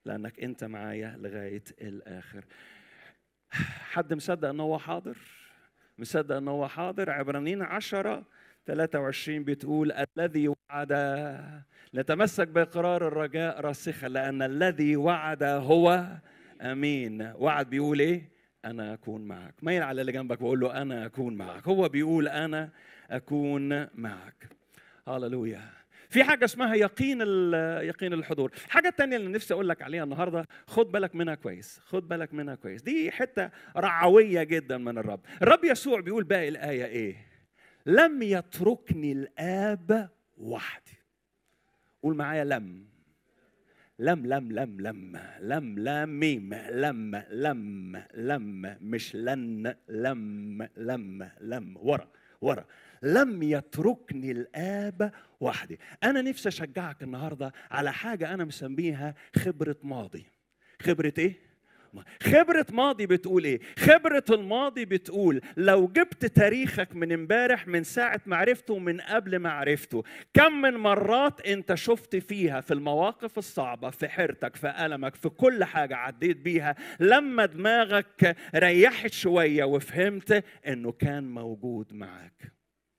لانك انت معايا لغايه الاخر حد مصدق ان هو حاضر مصدق ان هو حاضر عبرانيين عشرة 23 بتقول الذي وعد نتمسك باقرار الرجاء راسخا لان الذي وعد هو امين وعد بيقول ايه انا اكون معك ميل على اللي جنبك وقول له انا اكون معك هو بيقول انا اكون معك هللويا في حاجه اسمها يقين يقين الحضور الحاجه الثانيه اللي نفسي اقول لك عليها النهارده خد بالك منها كويس خد بالك منها كويس دي حته رعويه جدا من الرب الرب يسوع بيقول باقي الايه ايه لم يتركني الاب وحدي قول معايا لم لم لم لم لم لم لم ميم لم لم لم مش لن لم لم لم ورا ورا لم يتركني الاب وحدي انا نفسي اشجعك النهارده على حاجه انا مسميها خبره ماضي خبره ايه خبرة ماضي بتقول ايه؟ خبرة الماضي بتقول لو جبت تاريخك من امبارح من ساعة ما عرفته ومن قبل ما عرفته، كم من مرات انت شفت فيها في المواقف الصعبة في حيرتك في ألمك في كل حاجة عديت بيها لما دماغك ريحت شوية وفهمت انه كان موجود معاك.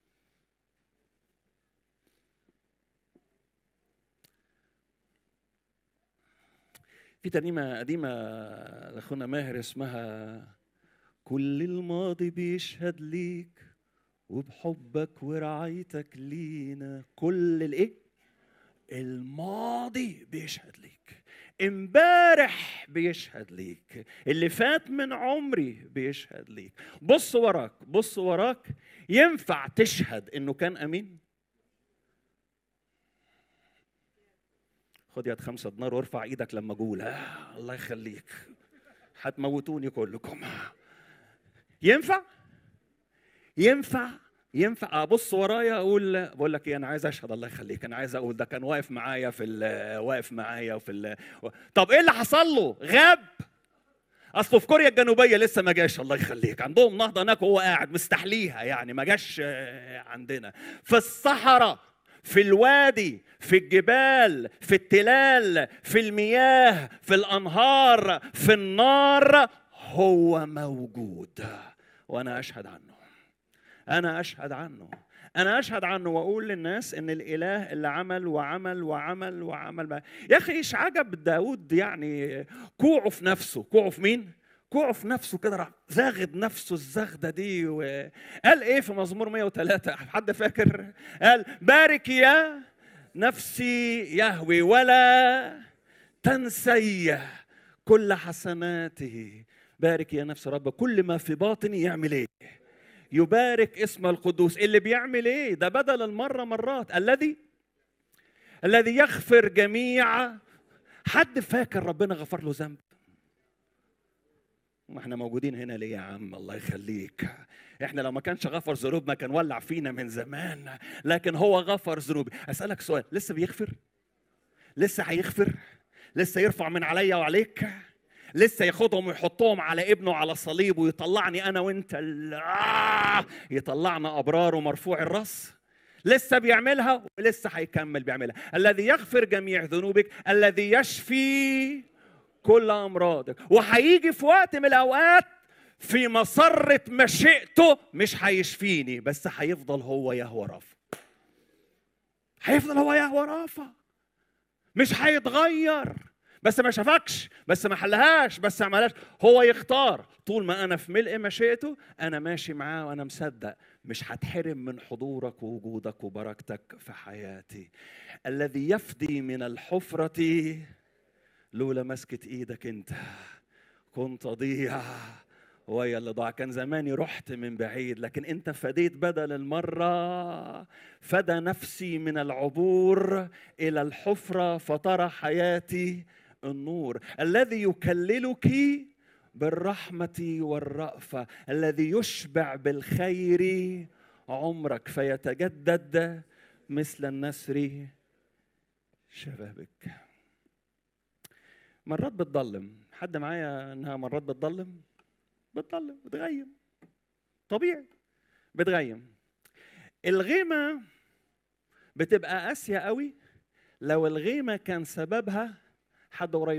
في ترنيمة قديمة لأخونا ماهر اسمها كل الماضي بيشهد ليك وبحبك ورعايتك لينا كل الايه؟ الماضي بيشهد ليك امبارح بيشهد ليك اللي فات من عمري بيشهد ليك بص وراك بص وراك ينفع تشهد انه كان امين خد يد خمسة دينار وارفع ايدك لما اقول آه الله يخليك هتموتوني كلكم ينفع ينفع ينفع ابص ورايا اقول بقول لك ايه انا عايز اشهد الله يخليك انا عايز اقول ده كان واقف معايا في واقف معايا وفي ال... طب ايه اللي حصل له غاب اصله في كوريا الجنوبيه لسه ما جاش الله يخليك عندهم نهضه هناك وهو قاعد مستحليها يعني ما جاش عندنا في الصحراء في الوادي في الجبال في التلال في المياه في الانهار في النار هو موجود وانا اشهد عنه انا اشهد عنه انا اشهد عنه واقول للناس ان الاله اللي عمل وعمل وعمل وعمل ما. يا اخي ايش عجب داود يعني كوعه في نفسه كوعه في مين كوعه في نفسه كده راح زاغد نفسه الزغده دي وقال ايه في مزمور 103 حد فاكر قال بارك يا نفسي يهوي ولا تنسي كل حسناته بارك يا نفس رب كل ما في باطني يعمل ايه يبارك اسم القدوس اللي بيعمل ايه ده بدل المره مرات الذي الذي يغفر جميع حد فاكر ربنا غفر له ذنب ما احنا موجودين هنا ليه يا عم الله يخليك احنا لو ما كانش غفر ذنوبنا كان ولع فينا من زمان لكن هو غفر ذنوبي اسالك سؤال لسه بيغفر لسه هيغفر لسه يرفع من عليا وعليك لسه ياخدهم ويحطهم على ابنه على صليب ويطلعني انا وانت آه يطلعنا ابرار ومرفوع الراس لسه بيعملها ولسه هيكمل بيعملها الذي يغفر جميع ذنوبك الذي يشفي كل امراضك وهيجي في وقت من الاوقات في مسرة مشيئته مش هيشفيني بس هيفضل هو يهوى رافع هيفضل هو يهوى رافع مش هيتغير بس ما شافكش بس ما حلهاش بس ما عملهاش هو يختار طول ما انا في ملء مشيئته انا ماشي معاه وانا مصدق مش هتحرم من حضورك ووجودك وبركتك في حياتي الذي يفدي من الحفره لولا مسكة ايدك انت كنت اضيع ويا اللي ضاع كان زماني رحت من بعيد لكن انت فديت بدل المرة فدى نفسي من العبور الى الحفرة فترى حياتي النور الذي يكللك بالرحمة والرأفة الذي يشبع بالخير عمرك فيتجدد مثل النسر شبابك مرات بتضلم حد معايا انها مرات بتضلم بتضلم بتغيم طبيعي بتغيم الغيمه بتبقى قاسيه قوي لو الغيمه كان سببها حد قريب